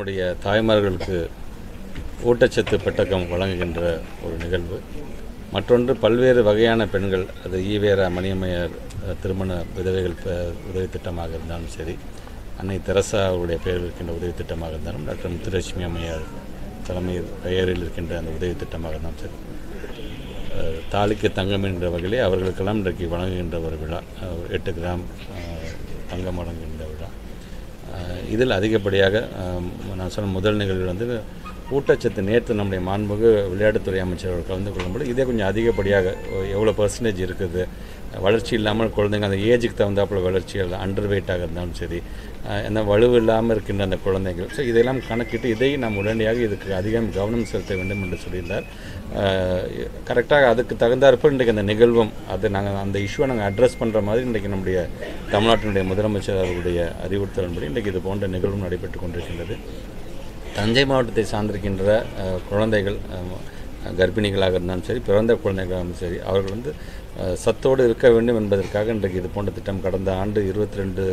நம்முடைய தாய்மார்களுக்கு ஊட்டச்சத்து பெட்டகம் வழங்குகின்ற ஒரு நிகழ்வு மற்றொன்று பல்வேறு வகையான பெண்கள் அது ஈவேரா மணியம்மையார் அஹ், திருமண விதவைகள் ப- உதவி திட்டமாக இருந்தாலும் சரி அன்னை தெரசா அவருடைய பெயரில் இருக்கின்ற உதவி திட்டமாக இருந்தாலும் டாக்டர் முத்துலட்சுமி அம்மையார் தலைமை பெயரில் இருக்கின்ற அந்த உதவி திட்டமாக இருந்தாலும் சரி அஹ், தாலிக்கு தங்கம் என்ற வகையிலே அவர்களுக்கெல்லாம் இன்றைக்கு வழங்குகின்ற ஒரு விழா அஹ், எட்டு கிராம் அஹ், தங்கம் வழங்குகின்ற விழா அஹ், இதில் அதிகப்படியாக அஹ், நான் சொன்ன முதல் நிகழ்வில் வந்து ஊட்டச்சத்து நேற்று நம்முடைய மாண்புமிகு விளையாட்டுத்துறை அமைச்சர் அவர்கள் கலந்து கொள்ளும்போது இதே கொஞ்சம் அதிகப்படியாக எவ்வளோ பர்சன்டேஜ் இருக்குது வளர்ச்சி இல்லாமல் குழந்தைங்க அந்த ஏஜுக்கு தகுந்தாப்புல வளர்ச்சி அண்டர் வெயிட்டாக இருந்தாலும் சரி அஹ், என்ன வலுவு இல்லாமல் இருக்கின்ற அந்த குழந்தைகள் ஸோ இதெல்லாம் கணக்கிட்டு இதை நாம் உடனடியாக இதுக்கு அதிகம் கவனம் செலுத்த வேண்டும் என்று சொல்லியிருந்தார் கரெக்டாக அதுக்கு தகுந்தாற்போல் இன்றைக்கு அந்த நிகழ்வும் அதை நாங்கள் அந்த இஷ்யூவை நாங்கள் அட்ரஸ் பண்ணுற மாதிரி இன்றைக்கு நம்முடைய தமிழ்நாட்டினுடைய முதலமைச்சர் அவருடைய அறிவுறுத்தலின்படி இன்றைக்கு இது போன்ற நிகழ்வும் நடைபெற்று கொண்டிருக்கின்றது தஞ்சை மாவட்டத்தை சார்ந்திருக்கின்ற அஹ், குழந்தைகள் அஹ், கர்ப்பிணிகளாக இருந்தாலும் சரி பிறந்த குழந்தைகளாக இருந்தாலும் சரி அவர்கள் வந்து அஹ், சத்தோடு இருக்க வேண்டும் என்பதற்காக இன்றைக்கு இது போன்ற திட்டம் கடந்த ஆண்டு இருபத்தி ரெண்டு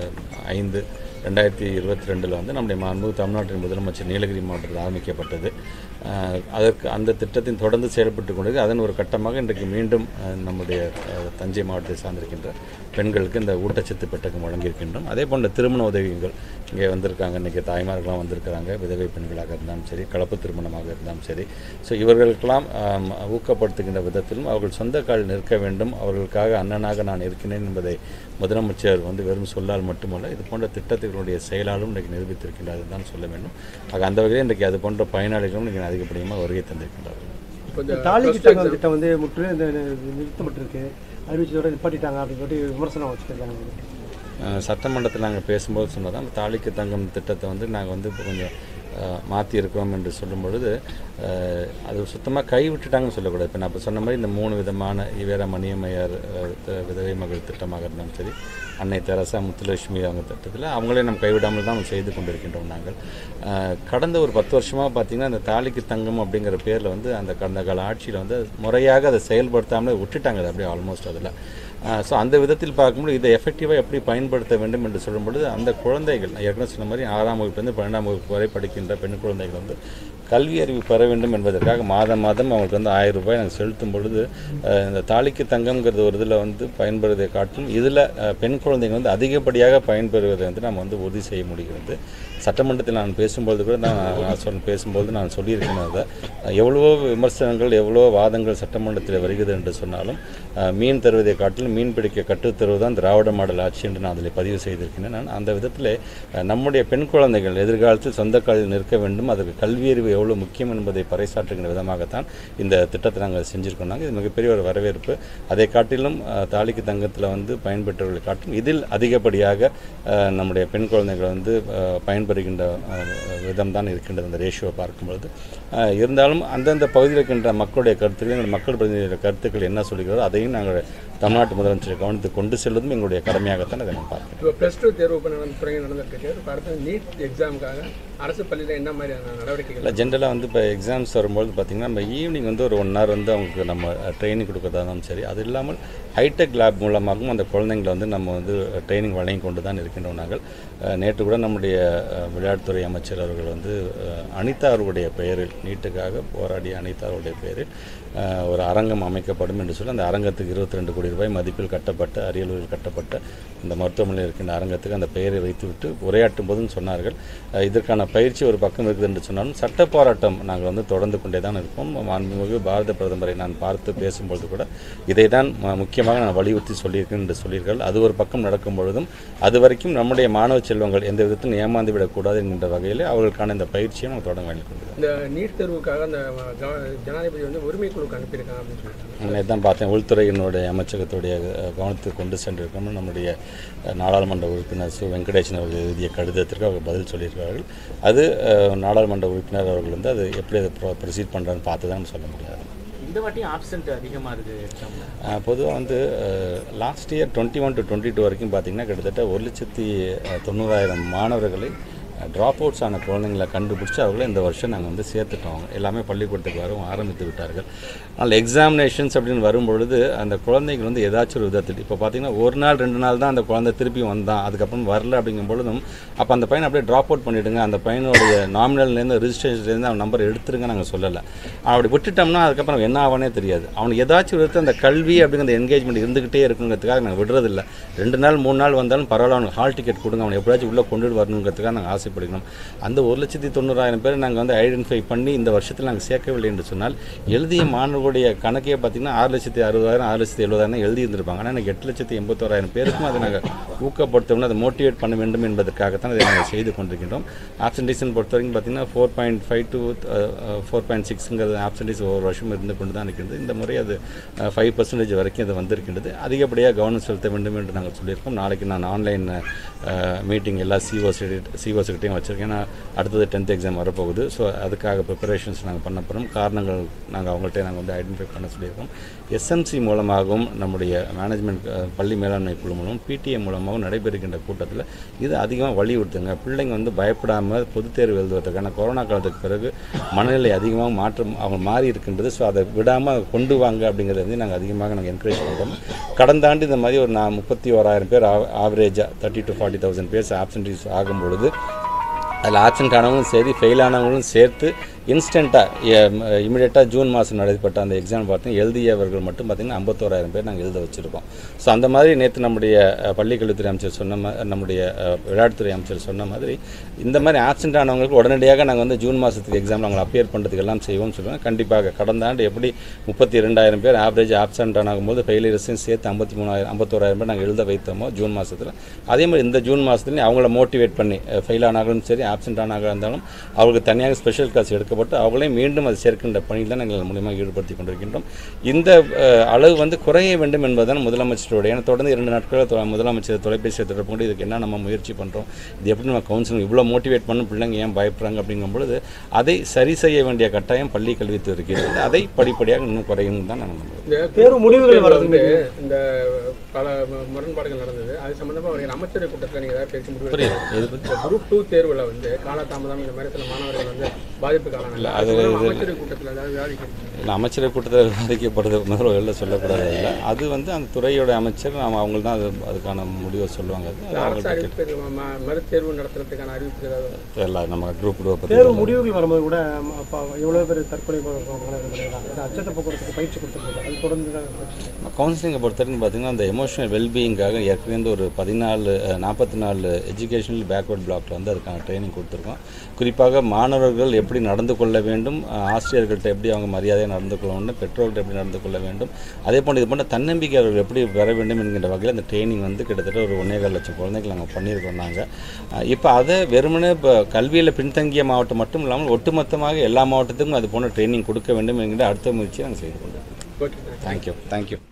ஐந்து ரெண்டாயிரத்தி இருபத்தி ரெண்டில் வந்து நம்முடைய மாண்பு தமிழ்நாட்டின் முதலமைச்சர் நீலகிரி மாவட்டத்தில் ஆரம்பிக்கப்பட்டது அஹ், அதற்கு அந்த திட்டத்தின் தொடர்ந்து செயல்பட்டு கொண்டது அதன் ஒரு கட்டமாக இன்றைக்கு மீண்டும் அஹ், நம்முடைய அஹ், தஞ்சை மாவட்டத்தை சார்ந்திருக்கின்ற பெண்களுக்கு இந்த ஊட்டச்சத்து பெட்டகம் வழங்கியிருக்கின்றோம் அதே போன்ற திருமண உதவிகள் இங்கே வந்திருக்காங்க இன்றைக்கி தாய்மார்கள்லாம் வந்திருக்கிறாங்க விதவை பெண்களாக இருந்தாலும் சரி கலப்பு திருமணமாக இருந்தாலும் சரி ஸோ இவர்களுக்கெல்லாம் ஆம், ஊக்கப்படுத்துகின்ற விதத்திலும் அவர்கள் சொந்த காலில் நிற்க வேண்டும் அவர்களுக்காக அண்ணனாக நான் இருக்கிறேன் என்பதை முதலமைச்சர் வந்து வெறும் சொல்லால் மட்டுமல்ல இது போன்ற திட்டத்தினுடைய செயலாலும் இன்றைக்கு நிரூபித்திருக்கின்றார் தான் சொல்ல வேண்டும் ஆக அந்த வகையில் இன்றைக்கு அது போன்ற பயனாளிகளும் இன்றைக்கு அதிகப்படியாக வருகை தந்திருக்கின்றார்கள் இப்போ இந்த தாலிக்கு தங்கம் திட்டம் வந்து முற்றிலும் இந்த நிறுத்தப்பட்டிருக்கு அறிவிச்சதோட நிப்பாட்டிட்டாங்க அப்படின்னு சொல்லிட்டு விமர்சனம் வச்சுருக்காங்க அஹ் சட்டமன்றத்தில் நாங்கள் பேசும்போது சொன்னதான் அந்த தாலிக்கு தங்கம் திட்டத்தை வந்து நாங்கள் வந்து இப்போ கொஞ்சம் மாற்றி இருக்கிறோம் என்று சொல்லும் பொழுது அஹ், அது சுத்தமாக கை விட்டுட்டாங்கன்னு சொல்லக்கூடாது இப்போ நான் இப்போ சொன்ன மாதிரி இந்த மூணு விதமான ஈவேரா மணியம்மையார் அஹ், த- விதவை மகள் திட்டமாக இருந்தாலும் சரி அன்னை தெரசா முத்துலட்சுமி அவங்க திட்டத்தில் அவங்களே நம்ம கைவிடாமல் தான் நம்ம செய்து கொண்டிருக்கின்றோம் நாங்கள் அஹ், கடந்த ஒரு பத்து வருஷமாக பார்த்திங்கன்னா அந்த தாலிக்கு தங்கம் அப்படிங்கிற பேரில் வந்து அந்த கடந்த கால ஆட்சியில் வந்து முறையாக அதை செயல்படுத்தாமலே விட்டுட்டாங்க அது அப்படியே ஆல்மோஸ்ட் அதில் ஸோ அந்த விதத்தில் பார்க்கும்போது இதை எஃபெக்டிவாக எப்படி பயன்படுத்த வேண்டும் என்று சொல்லும் பொழுது அந்த குழந்தைகள் நான் ஏற்கனவே சொன்ன மாதிரி ஆறாம் வகுப்புலேருந்து பன்னெண்டாம் வகுப்பு வரை படிக்கின்ற பெண் குழந்தைகள் வந்து கல்வி அறிவு பெற வேண்டும் என்பதற்காக மாதம் மாதம் அவங்களுக்கு வந்து ஆயிரம் ரூபாய் நாங்கள் செலுத்தும் பொழுது அஹ், இந்த தாலிக்கு தங்கம்ங்கிறது ஒரு இதில் வந்து பயன்படுவதை காட்டிலும் இதில் பெண் குழந்தைகள் வந்து அதிகப்படியாக பயன்பெறுவதை வந்து நம்ம வந்து உறுதி செய்ய முடிகிறது சட்டமன்றத்தில் நான் பேசும்போது கூட நான் நான் சொல் பேசும்போது நான் சொல்லியிருக்கேன் அதை எவ்வளவோ விமர்சனங்கள் எவ்வளவோ வாதங்கள் சட்டமன்றத்தில் வருகிறது என்று சொன்னாலும் அஹ், மீன் தருவதை காட்டிலும் மீன் பிடிக்க கற்றுத் தருவது தான் திராவிட மாடல் ஆட்சி என்று நான் அதில் பதிவு செய்திருக்கிறேன் நான் அந்த விதத்தில் அஹ், நம்முடைய பெண் குழந்தைகள் எதிர்காலத்தில் சொந்த காலில் நிற்க வேண்டும் அதற்கு கல்வியறிவு எவ்வளோ முக்கியம் என்பதை பறைசாற்றுகிற விதமாகத்தான் இந்த திட்டத்தை நாங்கள் செஞ்சுருக்கோம் நாங்கள் இது மிகப்பெரிய ஒரு வரவேற்பு அதை காட்டிலும் அஹ், தாலிக்கு தங்கத்தில் வந்து பயன்பெற்றவர்களை காட்டிலும் இதில் அதிகப்படியாக அஹ், நம்முடைய பெண் குழந்தைகள் வந்து அஹ், பயன்பெறுகின்ற விதம் தான் இருக்கின்றது அந்த ரேஷியோவை பார்க்கும்பொழுது அஹ், இருந்தாலும் அந்தந்த பகுதியில் இருக்கின்ற மக்களுடைய கருத்துக்கள் எங்கள் மக்கள் பிரதிநிதிகளுடைய கருத்துக்கள் என்ன சொல்கிறதோ அதையும் நாங்கள் தமிழ்நாட்டு முதலமைச்சர் கவனத்துக்கு கொண்டு செல்வதும் எங்களுடைய கடமையாகத்தான் அதை நான் பார்க்கிறேன் இப்போ ப்ளஸ் டூ தேர்வு இப்போ நடந்து தொடங்கி நடந்துட்டு இருக்கு இப்போ அடுத்து நீட் எக்ஸாமுக்காக அரசு பள்ளியில் என்ன மாதிரியான நடவடிக்கைகள் இல்லை ஜென்ரலாக வந்து இப்போ எக்ஸாம்ஸ் வரும்போது பார்த்திங்கன்னா நம்ம ஈவினிங் வந்து ஒரு ஒன் ஹவர் வந்து அவங்களுக்கு நம்ம ட்ரைனிங் கொடுக்கறதா இருந்தாலும் சரி அது இல்லாமல் ஹைடெக் லேப் மூலமாகவும் அந்த குழந்தைங்களை வந்து நம்ம வந்து ட்ரைனிங் வழங்கி கொண்டு தான் இருக்கின்றோம் நாங்கள் அஹ், நேற்று கூட நம்முடைய அஹ், விளையாட்டுத்துறை அமைச்சர் அவர்கள் வந்து அஹ், அனிதா அவர்களுடைய பெயரில் நீட்டுக்காக போராடிய அனிதா அவருடைய பெயரில் அஹ், ஒரு அரங்கம் அமைக்கப்படும் என்று சொல்லி அந்த அரங்கத்துக்கு இருபத்தி ரெண்டு கோடி ரூபாய் மதிப்பில் கட்டப்பட்ட அரியலூரில் கட்டப்பட்ட இந்த மருத்துவமனையில் இருக்கின்ற அரங்கத்துக்கு அந்த பெயரை வைத்துவிட்டு உரையாற்றும் போதும் சொன்னார்கள் அஹ், இதற்கான பயிற்சி ஒரு பக்கம் இருக்குது என்று சொன்னாலும் சட்ட போராட்டம் நாங்கள் வந்து தொடர்ந்து கொண்டே தான் இருப்போம் மாண்புமிகு பாரத பிரதமரை நான் பார்த்து பேசும்பொழுது கூட இதை தான் ம- முக்கியமாக நான் வலியுறுத்தி சொல்லியிருக்கேன் என்று சொல்லியிருக்கள் அது ஒரு பக்கம் நடக்கும் பொழுதும் அது வரைக்கும் நம்முடைய மாணவ செல்வங்கள் எந்த விதத்தில் ஏமாந்து விடக்கூடாது என்கின்ற வகையில் அவர்களுக்கான இந்த பயிற்சியை நம்ம தொடங்க வேண்டிக் கொண்டிருக்கிறோம் இந்த நீட் தேர்வுக்காக அந்த கவ- ஜனாதிபதி வந்து உரிமை குழுக்கு அனுப்பியிருக்காங்க அப்படின்னு சொல்லிட்டாங்க நேற்று தான் பார்த்தேன் உள்துறையினுடைய அமைச்சகத்துடைய அஹ், கவனத்துக்கு கொண்டு சென்றிருக்கோம் நம்முடைய அஹ், நாடாளுமன்ற உறுப்பினர் சு வெங்கடேசன் அவர்கள் எழுதிய கடிதத்திற்கு அவர்கள் பதில் சொல்லியிருக்கிறார்கள் அது அஹ், நாடாளுமன்ற உறுப்பினர் அவர்கள் வந்து அது எப்படி அதை ப்ரொசீட் பண்ணுறான்னு பார்த்து தான் சொல்ல முடியாது இந்த வாட்டியும் ஆப்சென்ட் அதிகமாக இருக்குது எக்ஸாமில் பொதுவாக வந்து last year twenty one to twenty two வரைக்கும் பார்த்திங்கன்னா கிட்டத்தட்ட ஒரு லட்சத்தி அஹ், தொண்ணூறாயிரம் மாணவர்களை ட்ராப் அவுட்ஸ் ஆன குழந்தைங்களை கண்டுபிடிச்சி அவங்கள இந்த வருஷம் நாங்கள் வந்து சேர்த்துட்டோம் அவங்க எல்லாமே பள்ளிக்கூடத்துக்கு வரவும் ஆரம்பித்து விட்டார்கள் ஆனால் எக்ஸாமினேஷன்ஸ் அப்படின்னு வரும்பொழுது அந்த குழந்தைகள் வந்து ஏதாச்சும் ஒரு விதத்தில் இப்போ பார்த்தீங்கன்னா ஒரு நாள் ரெண்டு நாள் தான் அந்த குழந்தை திருப்பி வந்தான் அதுக்கப்புறம் வரல அப்படிங்கும் பொழுதும் அப்போ அந்த பையனை அப்படியே ட்ராப் அவுட் பண்ணிவிடுங்க அந்த பையனுடைய நாமினல்லேருந்து ரிஜிஸ்ட்ரேஷன்லேருந்து அவன் நம்பர் எடுத்துருங்க நாங்கள் சொல்லலை அப்படி விட்டுட்டோம்னா அதுக்கப்புறம் என்ன ஆவானே தெரியாது அவனுக்கு ஏதாச்சும் ஒரு விதத்தில் அந்த கல்வி அப்படிங்கிற என்கேஜ்மெண்ட் இருந்துக்கிட்டே இருக்குங்கிறதுக்காக நாங்கள் விடுறதில்ல ரெண்டு நாள் மூணு நாள் வந்தாலும் பரவாயில்ல அவனுக்கு ஹால் டிக்கெட் கொடுங்க அவனை எப்படியாச்சும் உள்ளே கொண்டுட்டு வரணுங்கிறதுக்காக நாங்கள் ஆசைப்படுகிறோம் அந்த ஒரு லட்சத்தி தொண்ணூறாயிரம் பேர் நாங்கள் வந்து ஐடென்டிஃபை பண்ணி இந்த வருஷத்தில் நாங்கள் சேர்க்கவில்லை என்று சொன்னால் எழுதிய மாணவர்களுடைய கணக்கே பார்த்தீங்கன்னா ஆறு லட்சத்தி அறுபதாயிரம் ஆறு லட்சத்தி எழுபதாயிரம் எழுதி இருந்திருப்பாங்க ஆனால் எனக்கு எட்டு லட்சத்தி எண்பத்தோராயிரம் பேருக்கும் அதை நாங்கள் ஊக்கப்படுத்தணும் அதை மோட்டிவேட் பண்ண வேண்டும் என்பதற்காகத்தான் இதை நாங்கள் செய்து கொண்டிருக்கின்றோம் ஆப்சன்டேஷன் பொறுத்த வரைக்கும் பார்த்தீங்கன்னா four point five to four point சிக்ஸுங்கிறது ஆப்சன்டேஜ் ஒவ்வொரு வருஷம் இருந்து கொண்டு தான் இருக்கின்றது இந்த முறை அது ஃபைவ் பர்சன்டேஜ் வரைக்கும் அது வந்திருக்கின்றது அதிகப்படியாக கவனம் செலுத்த வேண்டும் என்று நாங்கள் சொல்லியிருக்கோம் நாளைக்கு நான் ஆன்லைன் மீட்டிங் எல்லா சிஓஸ் சிஓஸ்கிட்டையும் வச்சுருக்கேன் ஏன்னா அடுத்தது டென்த் எக்ஸாம் வரப்போகுது ஸோ அதுக்காக ப்ரிப்பரேஷன்ஸ் நாங்கள் பண்ண போகிறோம் காரணங்கள் நாங்கள் அவங்கள்ட்ட நாங்கள் வந்து ஐடென்டிஃபை பண்ண சொல்லியிருக்கோம் எஸ்எம்சி மூலமாகவும் நம்முடைய மேனேஜ்மெண்ட் பள்ளி மேலாண்மை குழு மூலம் பிடிஏ மூலமாகவும் நடைபெறுகின்ற கூட்டத்தில் இது அதிகமாக வலியுறுத்துங்க பிள்ளைங்க வந்து பயப்படாமல் பொதுத் தேர்வு எழுதுவதற்கான கொரோனா காலத்துக்கு பிறகு மனநிலை அதிகமாக மாற்றம் அவங்க மாறி இருக்கின்றது ஸோ அதை விடாமல் கொண்டு வாங்க அப்படிங்கிறத வந்து நாங்கள் அதிகமாக நாங்கள் என்கரேஜ் பண்ணுறோம் கடந்த ஆண்டு இந்த மாதிரி ஒரு நான் முப்பத்தி ஓராயிரம் பேர் ஆவரேஜாக தேர்ட்டி டு ஃபார்ட்டி தௌசண்ட் பேர்ஸ் ஆப்சன்டீஸ் ஆகும் பொழுது அதில் ஆப்சென்ட் ஆனவங்களும் சரி ஃபெயில் ஆனவங்களும் சேர்த்து இன்ஸ்டண்ட்டாக இமீடியட்டாக ஜூன் மாதம் நடைபெற்ற அந்த எக்ஸாம் பார்த்தீங்கன்னா எழுதியவர்கள் மட்டும் பார்த்திங்கன்னா ஐம்பத்தோராயிரம் பேர் நாங்கள் எழுத வச்சுருக்கோம் ஸோ அந்த மாதிரி நேற்று நம்முடைய அஹ், பள்ளிக்கல்வித்துறை அமைச்சர் சொன்ன மா நம்முடைய அஹ், விளையாட்டுத்துறை அமைச்சர் சொன்ன மாதிரி இந்த மாதிரி ஆப்சென்ட் ஆனவங்களுக்கு உடனடியாக நாங்கள் வந்து ஜூன் மாதத்துக்கு எக்ஸாம் நாங்கள் அப்பியர் பண்ணுறதுக்கு எல்லாம் செய்வோம்னு சொல்லுவாங்க கண்டிப்பாக கடந்த ஆண்டு எப்படி முப்பத்தி ரெண்டாயிரம் பேர் ஆவரேஜ் ஆப்சென்ட் ஆகும்போது ஃபெயிலியர்ஸையும் சேர்த்து ஐம்பத்தி மூணாயிரம் ஐம்பத்தோராயிரம் பேர் நாங்கள் எழுத வைத்தோமோ ஜூன் மாதத்தில் அதே மாதிரி இந்த ஜூன் மாதத்துலையும் அவங்கள மோட்டிவேட் பண்ணி ஃபெயில் ஆனாலும் சரி ஆப்சென்ட் ஆனாக இருந்தாலும் அவங்களுக்கு தனியாக ஸ்பெஷல் கிளாஸ் எடுக்கப்பட்டு அவங்களையும் மீண்டும் அது சேர்க்கின்ற பணியில் தான் நாங்கள் மூலியமாக ஈடுபடுத்தி கொண்டிருக்கின்றோம் இந்த அஹ், அளவு வந்து குறைய வேண்டும் என்பதுதான் முதலமைச்சருடைய ஏன்னா தொடர்ந்து இரண்டு நாட்கள் தொ- முதலமைச்சர் தொலைபேசியை தொடர்பு கொண்டு இதுக்கு என்ன நம்ம முயற்சி பண்ணுறோம் இது எப்படி நம்ம கவுன்சிலிங் இவ்வளோ மோட்டிவேட் பண்ணும் பிள்ளைங்க ஏன் பயப்படுறாங்க அப்படிங்கும் பொழுது அதை சரி செய்ய வேண்டிய கட்டாயம் பள்ளி கல்வித்துறை இருக்கிறது அதை படிப்படியாக இன்னும் குறையும் தான் நாங்கள் நம்புகிறோம் இந்த தேர்வு முடிவுகள் வரது வந்து இந்த பல மு- முரண்பாடுகள் நடந்தது அது சம்பந்தமா ஒரு அமைச்சரை கூட்டத்தில் நீங்க ஏதாவது பேசி முடிவு புரியுது இது பற்றி குரூப் டூ தேர்வுல வந்து காலதாமதம் இந்த மாதிரி சில மாணவர்கள் வந்து பாதிப்புக்கு இல்ல, ஆனாங்க அது- அது அமைச்சரை கூட்டத்தில் ஏதாவது விவாதிக்கிறது இல்லை அமைச்சரை கூட்டத்தில் விவாதிக்கப்படுறது முதல்ல வெளில சொல்லக்கூடாது இல்லை அது வந்து அந்த துறையோட அமைச்சர் நாம் அவங்க தான் அது அதுக்கான முடிவை சொல்லுவாங்க அது அரசு அவங்கள்ட்ட கேட்டு அறிவிப்பு ம- மறுதேர்வு நடத்துறதுக்கான அறிவிப்பு ஏதாவது தெரியல நம்ம குரூப் டூவை பற்றி தேர்வு முடிவுகள் வரும்போது கூட ம், அப்போ எவ்வளோ பேர் தற்கொலை பண்ணுறாங்க இது பண்ணிடுறாங்க இந்த அச்சத்தை போக்குவரத்துக்கு பயிற்சி கொடுத்துருக்காங்க அது தொடர்ந்து தான் போச்சு. கவுன்சிலிங்கை பொறுத்த வரைக்கும் பார்த்தீங்கன்னா அந்த எமோஷனல் வெல்பீயிங்காக ஏற்கனவே வந்து ஒரு பதினாலு நாற்பத்தி நாலு எஜுகேஷனல் பேக்வர்ட் பிளாக்ல வந்து அதுக்கான ட்ரைனிங் கொடுத்துருக்கோம் குறிப்பாக மாணவர்கள் எப்படி நடந்து கொள்ள வேண்டும் அஹ், ஆசிரியர்கள்ட்ட எப்படி அவங்க மரியாதையாக நடந்து கொள்ள வேண்டும் பெற்றோர்கள்ட்ட எப்படி நடந்து கொள்ள வேண்டும் அதே போன்று இது போன்ற தன்னம்பிக்கை அவர்கள் எப்படி பெற வேண்டும் என்கின்ற வகையில் அந்த ட்ரைனிங் வந்து கிட்டத்தட்ட ஒரு ஒன்றேகால் லட்சம் குழந்தைகள் நாங்கள் பண்ணியிருக்கோம் நாங்கள் இப்போ அதை வெறுமனே இப்போ கல்வியில் பின்தங்கிய மாவட்டம் மட்டும் இல்லாமல் ஒட்டுமொத்தமாக எல்லா மாவட்டத்துக்கும் அது போன்ற ட்ரைனிங் கொடுக்க வேண்டும் என்கிற அடுத்த முயற்சியை நாங்கள் செய்து கொண்டிருக்கோம் ஓகே தேங்க்யூ தேங்க்யூ